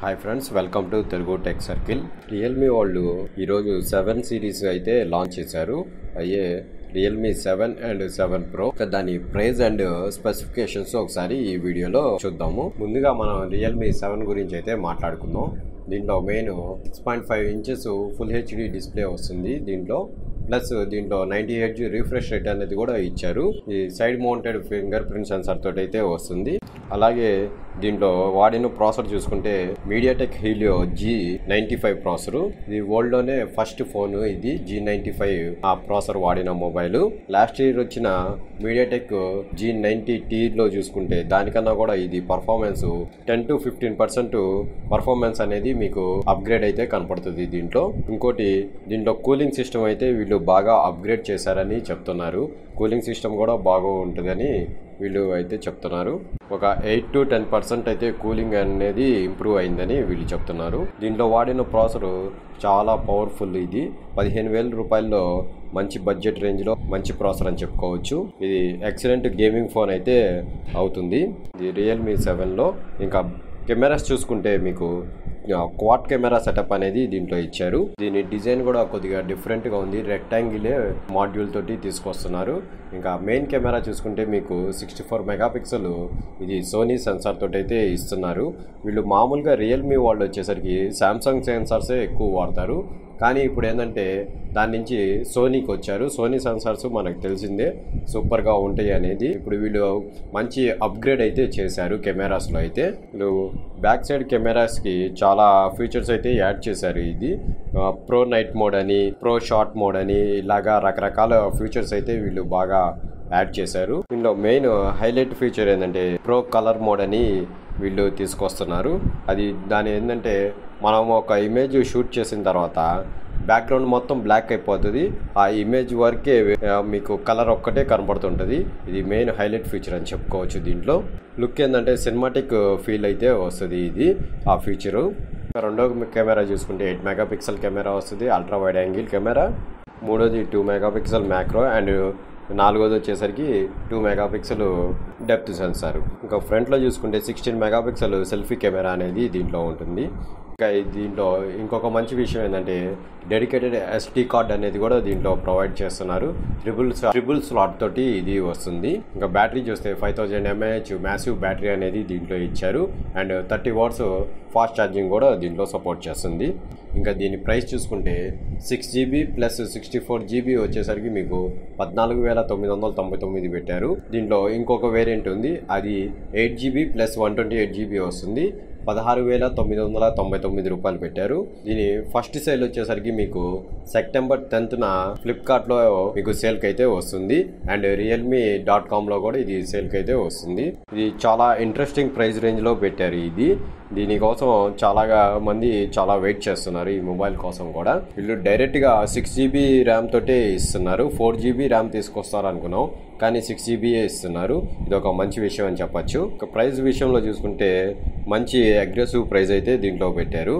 hi friends welcome to Telugu tech circle Realme వాళ్ళు ఈరోజు seven series అయితే లాంచ్ చేశారు అయ్యే Realme seven and seven pro దాని ప్రైస్ అండ్ స్పెసిఫికేషన్స్ ఒకసారి ఈ వీడియోలో చూద్దాము ముందుగా మనం రియల్మీ సెవెన్ గురించి అయితే మాట్లాడుకుందాం దీంట్లో main six point five inches full HD display వస్తుంది దీంట్లో ప్లస్ దీంట్లో నైంటీ ఎయిట్ రిఫ్రెష్ రేట్ అనేది కూడా ఇచ్చారు ఈ side mounted fingerprint sensor తోటి అయితే వస్తుంది అలాగే దీంట్లో వాడిన ప్రాసెసర్ చూసుకుంటే MediaTek Helio G ninety five processor ఇది వరల్డ్ లోనే ఫస్ట్ ఫోన్ ఇది జీ నైంటీ ఫైవ్ ఆ ప్రాసెసర్ వాడిన మొబైల్ లాస్ట్ ఇయర్ వచ్చిన మీడియాటెక్ జీ నైంటీ టీ లో చూసుకుంటే దానికన్నా కూడా ఇది performance ten to fifteen percent performance అనేది మీకు అప్గ్రేడ్ అయితే కనపడుతుంది దీంట్లో ఇంకోటి దీంట్లో కూలింగ్ సిస్టమ్ అయితే వీళ్ళు బాగా అప్గ్రేడ్ చేశారని చెప్తున్నారు కూలింగ్ సిస్టమ్ కూడా బాగా ఉంటుందని వీళ్ళు అయితే చెప్తున్నారు ఒక ఎయిట్ టు టెన్ పర్సెంట్ అయితే కూలింగ్ అనేది ఇంప్రూవ్ అయిందని వీళ్ళు చెప్తున్నారు దీంట్లో వాడిన ప్రాసెసర్ చాలా పవర్ఫుల్ ఇది పదిహేను వేల రూపాయల్లో మంచి బడ్జెట్ రేంజ్లో మంచి ప్రాసెసర్ అని చెప్పుకోవచ్చు ఇది ఎక్సలెంట్ గేమింగ్ ఫోన్ అయితే అవుతుంది ఇది రియల్మీ సెవెన్లో ఇంకా కెమెరాస్ చూసుకుంటే మీకు క్వాడ్ కెమెరా సెటప్ అనేది దీంట్లో ఇచ్చారు దీని డిజైన్ కూడా కొద్దిగా డిఫరెంట్ గా ఉంది రెక్టాంగిలే మాడ్యూల్ తోటి తీసుకొస్తున్నారు ఇంకా మెయిన్ కెమెరా చూసుకుంటే మీకు సిక్స్టీ ఫోర్ మెగాపిక్సెల్ ఇది సోనీ సెన్సార్ తోటి అయితే ఇస్తున్నారు వీళ్ళు మామూలుగా రియల్మీ వాళ్ళు వచ్చేసరికి సామ్సంగ్ సెన్సార్సే ఎక్కువ వాడతారు కానీ ఇప్పుడు ఏంటంటే దాని నుంచి సోనీకి వచ్చారు సోనీ సెన్సార్స్ మనకు తెలిసిందే సూపర్గా ఉంటాయి అనేది ఇప్పుడు వీళ్ళు మంచి అప్గ్రేడ్ అయితే చేశారు కెమెరాస్లో అయితే వీళ్ళు బ్యాక్ సైడ్ కెమెరాస్కి చాలా ఫీచర్స్ అయితే యాడ్ చేశారు ఇది ప్రో నైట్ మోడ్ అని ప్రో షార్ట్ మోడ్ అని ఇలాగా రకరకాల ఫీచర్స్ అయితే వీళ్ళు బాగా యాడ్ చేశారు దీనిలో మెయిన్ హైలైట్ ఫీచర్ ఏంటంటే ప్రో కలర్ మోడ్ అని వీళ్ళు తీసుకొస్తున్నారు అది దాని ఏంటంటే మనం ఒక ఇమేజ్ షూట్ చేసిన తర్వాత బ్యాక్గ్రౌండ్ మొత్తం బ్లాక్ అయిపోతుంది ఆ ఇమేజ్ వరకే మీకు కలర్ ఒక్కటే కనపడుతుంటుంది ఇది మెయిన్ హైలైట్ ఫీచర్ అని చెప్పుకోవచ్చు దీంట్లో లుక్ ఏంటంటే సినిమాటిక్ ఫీల్ అయితే వస్తుంది ఇది ఆ ఫీచరు రెండో కెమెరా చూసుకుంటే ఎయిట్ మెగా పిక్సెల్ కెమెరా వస్తుంది అల్ట్రా వైడ్ యాంగిల్ కెమెరా మూడోది two mega pixel macro and నాలుగోది వచ్చేసరికి టూ మెగాపిక్సెల్ డెప్త్ సెన్సార్ ఇంకా ఫ్రంట్లో చూసుకుంటే సిక్స్టీన్ మెగాపిక్సెల్ సెల్ఫీ కెమెరా అనేది దీంట్లో ఉంటుంది ఇంకా దీంట్లో ఇంకొక మంచి విషయం ఏంటంటే డెడికేటెడ్ ఎస్డి కార్డ్ అనేది కూడా దీంట్లో ప్రొవైడ్ చేస్తున్నారు ట్రిపుల్ ట్రిపుల్ స్లాట్ తోటి ఇది వస్తుంది ఇంకా బ్యాటరీ చూస్తే five thousand mAh massive battery అనేది దీంట్లో ఇచ్చారు and thirty watts fast charging కూడా దీంట్లో సపోర్ట్ చేస్తుంది ఇంకా దీని ప్రైస్ చూసుకుంటే six GB plus sixty four GB వచ్చేసరికి మీకు పద్నాలుగు వేల తొమ్మిది వందల తొంభై తొమ్మిది పెట్టారు దీంట్లో ఇంకొక వేరియంట్ ఉంది అది eight GB plus one twenty eight GB వస్తుంది పదహారు వేల తొమ్మిది వందల తొంభై తొమ్మిది రూపాయలు పెట్టారు దీని ఫస్ట్ సేల్ వచ్చేసరికి మీకు సెప్టెంబర్ టెన్త్న ఫ్లిప్కార్ట్లో మీకు సేల్కి అయితే వస్తుంది అండ్ రియల్మీ డాట్ కామ్లో కూడా ఇది సేల్కి అయితే వస్తుంది ఇది చాలా ఇంట్రెస్టింగ్ ప్రైస్ రేంజ్లో పెట్టారు ఇది దీనికోసం చాలా మంది చాలా వెయిట్ చేస్తున్నారు ఈ మొబైల్ కోసం కూడా వీళ్ళు డైరెక్ట్గా సిక్స్ జీబీ ర్యామ్ తోటే ఇస్తున్నారు ఫోర్ జీబీ ర్యామ్ తీసుకొస్తారు అనుకున్నాం కానీ సిక్స్ జీబీఏ ఇస్తున్నారు ఇది ఒక మంచి విషయం అని చెప్పొచ్చు ఒక ప్రైస్ విషయంలో చూసుకుంటే మంచి అగ్రెసివ్ ప్రైస్ అయితే దీంట్లో పెట్టారు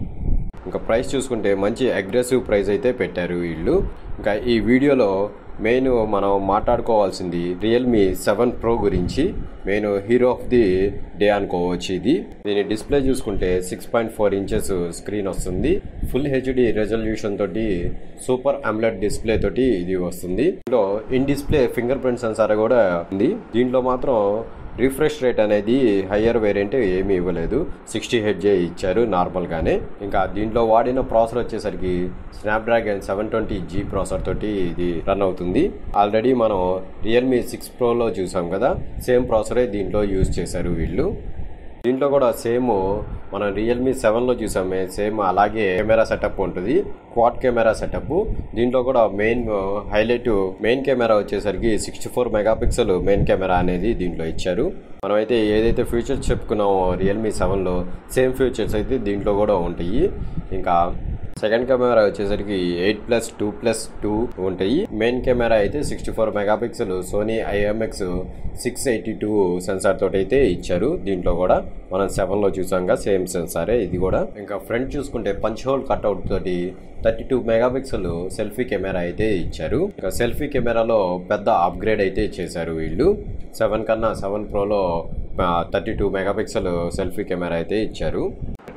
ఇంకా ప్రైస్ చూసుకుంటే మంచి అగ్రెసివ్ ప్రైస్ అయితే పెట్టారు వీళ్ళు ఇంకా ఈ వీడియోలో మెయిన్ మనం మాట్లాడుకోవాల్సింది రియల్మీ సెవెన్ ప్రో గురించి main hero of the day అనుకోవచ్చు ఇది దీని డిస్ప్లే చూసుకుంటే six point four inches screen వస్తుంది ఫుల్ హెచ్డి రెజల్యూషన్ తోటి సూపర్ అమ్లెట్ డిస్ప్లే తోటి ఇది వస్తుంది దీంట్లో in display fingerprint sensor కూడా ఉంది దీంట్లో మాత్రం రిఫ్రెష్ రేట్ అనేది హయ్యర్ వేరియంట్ ఏమీ ఇవ్వలేదు సిక్స్టీ హెడ్జే ఇచ్చారు నార్మల్గానే ఇంకా దీంట్లో వాడిన ప్రాసెసర్ వచ్చేసరికి Snapdragon seven twenty G processor తోటి ఇది రన్ అవుతుంది ఆల్రెడీ మనం రియల్మీ సిక్స్ ప్రోలో చూసాం కదా సేమ్ ప్రాసెసరే దీంట్లో యూజ్ చేశారు వీళ్ళు దీంట్లో కూడా సేమ్ మనం రియల్మీ సెవెన్లో చూసామే సేమ్ అలాగే కెమెరా సెటప్ ఉంటుంది క్వాడ్ కెమెరా సెటప్ దీంట్లో కూడా మెయిన్ హైలైట్ మెయిన్ కెమెరా వచ్చేసరికి sixty four megapixel main camera అనేది దీంట్లో ఇచ్చారు మనమైతే ఏదైతే ఫీచర్స్ చెప్పుకున్నామో రియల్మీ సెవెన్లో సేమ్ ఫీచర్స్ అయితే దీంట్లో కూడా ఉంటాయి ఇంకా సెకండ్ కెమెరా వచ్చేసరికి eight plus two plus two ఉంటాయి మెయిన్ కెమెరా అయితే sixty four megapixel Sony IMX six eighty two sensor తోటి అయితే ఇచ్చారు దీంట్లో కూడా మనం సెవెన్లో చూసాంగా సేమ్ సెన్సారే ఇది కూడా ఇంకా ఫ్రంట్ చూసుకుంటే పంచ్ హోల్ కట్అవుట్ తోటి thirty two megapixel selfie camera అయితే ఇచ్చారు ఇంకా సెల్ఫీ కెమెరాలో పెద్ద అప్గ్రేడ్ అయితే చేశారు వీళ్ళు సెవెన్ కన్నా సెవెన్ ప్రోలో thirty two megapixel selfie camera అయితే ఇచ్చారు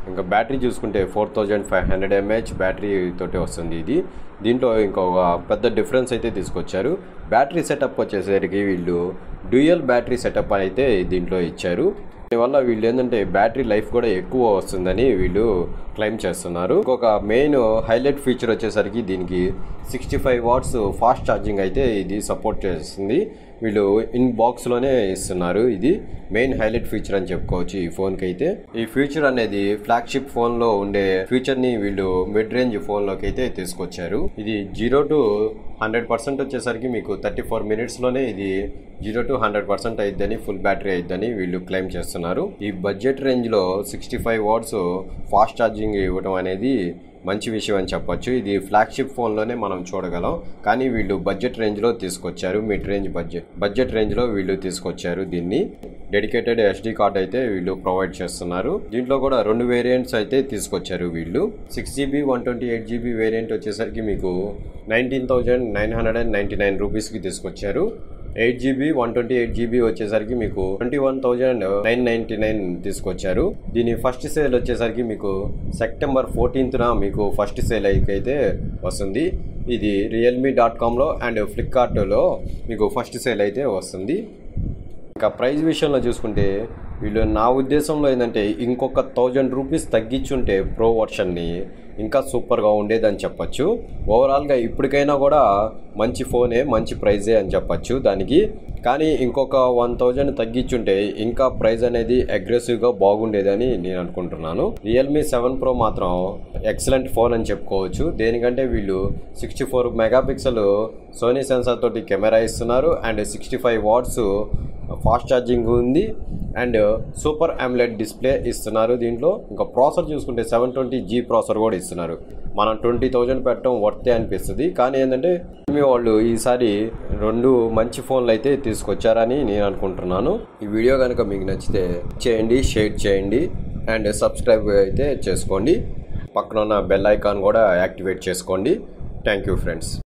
ఇంకా బ్యాటరీ చూసుకుంటే four thousand five hundred mAh battery తోటి వస్తుంది ఇది దీంట్లో ఇంకొక పెద్ద డిఫరెన్స్ అయితే తీసుకొచ్చారు బ్యాటరీ సెటప్ వచ్చేసరికి వీళ్ళు డ్యూయల్ బ్యాటరీ సెటప్ అయితే దీంట్లో ఇచ్చారు దీనివల్ల వీళ్ళు ఏంటంటే బ్యాటరీ లైఫ్ కూడా ఎక్కువ వస్తుందని వీళ్ళు క్లెయిమ్ చేస్తున్నారు ఇంకొక మెయిన్ హైలైట్ ఫీచర్ వచ్చేసరికి దీనికి sixty five watts fast charging అయితే ఇది సపోర్ట్ చేస్తుంది వీళ్ళు ఇన్ బాక్స్లోనే ఇస్తున్నారు ఇది మెయిన్ హైలైట్ ఫీచర్ అని చెప్పుకోవచ్చు ఈ ఫోన్కి అయితే ఈ ఫీచర్ అనేది ఫ్లాగ్షిప్ ఫోన్లో ఉండే ఫీచర్ని వీళ్ళు మిడ్ రేంజ్ ఫోన్లోకి అయితే తీసుకొచ్చారు ఇది జీరో టు హండ్రెడ్ పర్సెంట్ వచ్చేసరికి మీకు థర్టీ ఫోర్ మినిట్స్లోనే ఇది జీరో టు హండ్రెడ్ పర్సెంట్ అయిద్దని ఫుల్ బ్యాటరీ అయిద్దని వీళ్ళు క్లెయిమ్ చేస్తున్నారు ఈ బడ్జెట్ రేంజ్లో sixty five watts fast charging ఇవ్వడం అనేది మంచి విషయం అని చెప్పొచ్చు ఇది ఫ్లాగ్షిప్ ఫోన్లోనే మనం చూడగలం కానీ వీళ్ళు బడ్జెట్ రేంజ్లో తీసుకొచ్చారు మిడ్ రేంజ్ బడ్జెట్ బడ్జెట్ రేంజ్లో వీళ్ళు తీసుకొచ్చారు దీన్ని డెడికేటెడ్ ఎస్డి కార్డ్ అయితే వీళ్ళు ప్రొవైడ్ చేస్తున్నారు దీంట్లో కూడా రెండు వేరియంట్స్ అయితే తీసుకొచ్చారు వీళ్ళు six GB one twenty eight GB variant వచ్చేసరికి మీకు nineteen thousand nine hundred and ninety nine రూపీస్కి తీసుకొచ్చారు eight GB one twenty eight GB వచ్చేసరికి మీకు twenty one thousand nine ninety nine తీసుకొచ్చారు దీని ఫస్ట్ సేల్ వచ్చేసరికి మీకు సెప్టెంబర్ ఫోర్టీన్త్న మీకు ఫస్ట్ సేల్ అయితే వస్తుంది ఇది రియల్మీ డాట్ కామ్లో అండ్ ఫ్లిప్కార్ట్లో మీకు ఫస్ట్ సేల్ అయితే వస్తుంది ఇంకా ప్రైస్ విషయంలో చూసుకుంటే వీళ్ళు నా ఉద్దేశంలో ఏంటంటే ఇంకొక థౌజండ్ రూపీస్ తగ్గించుంటే ప్రో వర్షన్ని ఇంకా సూపర్గా ఉండేదని చెప్పచ్చు ఓవరాల్గా ఇప్పటికైనా కూడా మంచి ఫోనే మంచి ప్రైజే అని చెప్పచ్చు దానికి కానీ ఇంకొక వన్ థౌజండ్ తగ్గించుంటే ఇంకా ప్రైస్ అనేది అగ్రెసివ్గా బాగుండేదని నేను అనుకుంటున్నాను రియల్మీ సెవెన్ ప్రో మాత్రం ఎక్సలెంట్ ఫోన్ అని చెప్పుకోవచ్చు దేనికంటే వీళ్ళు sixty four megapixel Sony sensor తోటి కెమెరా ఇస్తున్నారు and sixty five watts fast charging ఉంది అండ్ సూపర్ అమ్లెట్ డిస్ప్లే ఇస్తున్నారు దీంట్లో ఇంకా ప్రాసెసర్ చూసుకుంటే సెవెన్ ట్వంటీ జీ ప్రాసెసర్ కూడా ఇస్తున్నారు మనం ట్వంటీ థౌజండ్ పెట్టడం వర్తే అనిపిస్తుంది కానీ ఏంటంటే మీ వాళ్ళు ఈసారి రెండు మంచి ఫోన్లు అయితే తీసుకొచ్చారని నేను అనుకుంటున్నాను ఈ వీడియో కనుక మీకు నచ్చితే చేయండి షేర్ చేయండి అండ్ సబ్స్క్రైబ్ అయితే చేసుకోండి పక్కన ఉన్న బెల్ ఐకాన్ కూడా యాక్టివేట్ చేసుకోండి థ్యాంక్ యూ ఫ్రెండ్స్